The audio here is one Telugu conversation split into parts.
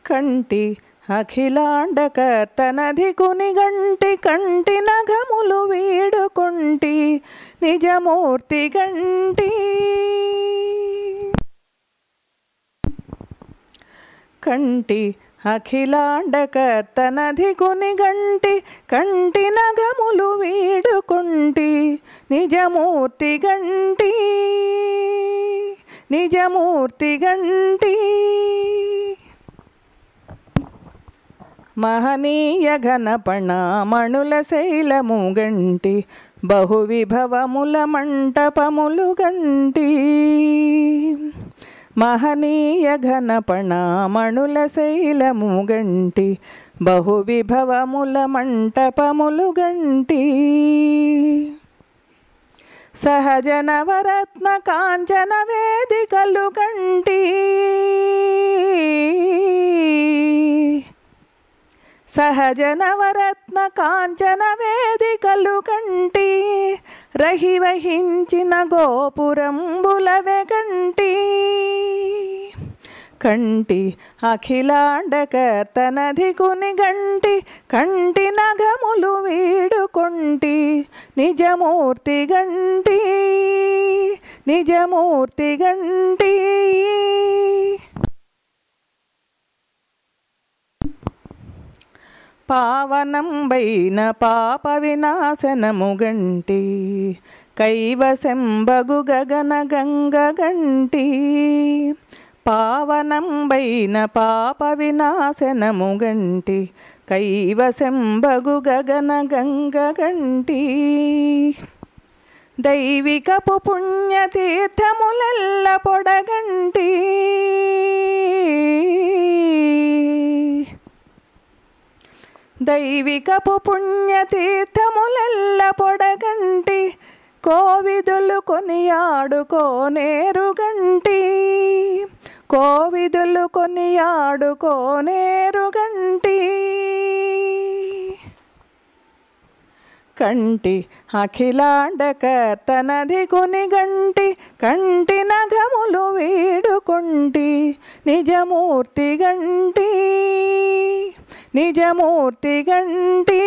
కంటి అఖిలాండకర్తనధి కునిగంటి కంటి నగములు వీడుకొంటి నిజమూర్తి గంటి కంటి అఖిలాండకర్తనధి కునిగంటి కంటి నగములు వీడుకొంటి నిజమూర్తి గంటి నిజమూర్తి గంటి మహనీయ ఘనపణామణుల శైలము గంటి బహువిభవముల మంటపములు గంటి మహనీయ ఘనపణామణుల శైలము గంటి బహువిభవముల మంటపములు గంటి సహజ నవరత్న కాంచన వేదికలు కంటి సహజ నవరత్న కాంచన వేదికలు కంటి రహి వహించిన గోపురంబులవె కంటి కంటి అఖిలాండకర్తనధి కుని గంటి కంటి నగములు వీడుకొంటి నిజమూర్తి గంటి నిజమూర్తి గంటి పావనంబైన పాప వినాశనము గంటి కైవశంబగు గగన గంగ గంటి పావనంబైన పాప వినాశనము గంటి కైవశంబగు గగన గంగ గంటి దైవికపు పుణ్యతీర్థములెల్ల పొడగంటి దైవికపు పుణ్యతీర్థములెల్ల పొడగంటి కోవిదులు కొనియాడుకోనేరు గంటి కోవిదులు కొనియాడుకోనేరు గంటి కంటి అఖిలాండకర్తనధి కుని గంటి కంటి నగములు వీడుకొంటి నిజమూర్తి గంటి నిజమూర్తి గంటి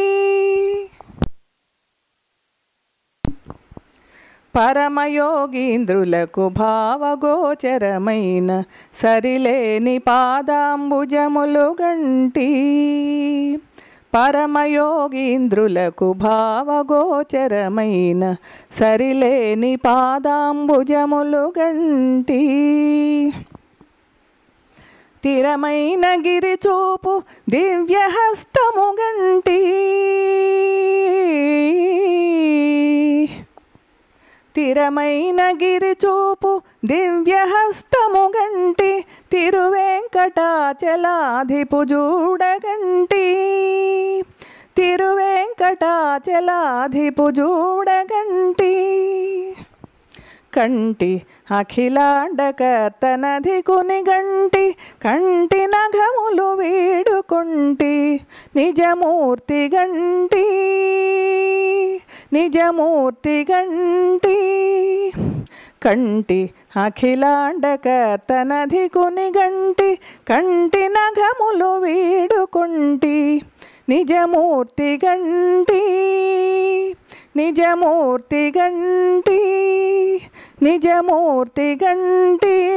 పరమయోగీంద్రులకు భావగోచరమైన సరిలేని పాదాంబుజములు గంటి పరమయోగీంద్రులకు భావగోచరమైన సరిలేని పాదాంబుజములు గంటి స్థిరమైన గిరిచూపు దివ్యహస్తము గంటి స్థిరమైన గిరిచూపు దివ్యహస్తము గంటి తిరువెంకటాచలాధిపు చూడగంటి తిరువెంకటాచలాధిపు చూడగంటి కంటి అఖిలాండకర్తనధి కుని గంటి కంటి నగములు వీడుకొంటి నిజమూర్తి గంటి నిజమూర్తి గంటి కంటి అఖిలాండకర్తనధి కుని గంటి కంటి నగములు వీడుకొంటి నిజమూర్తి గంటి నిజమూర్తి గంటి నిజమూర్తి గంటి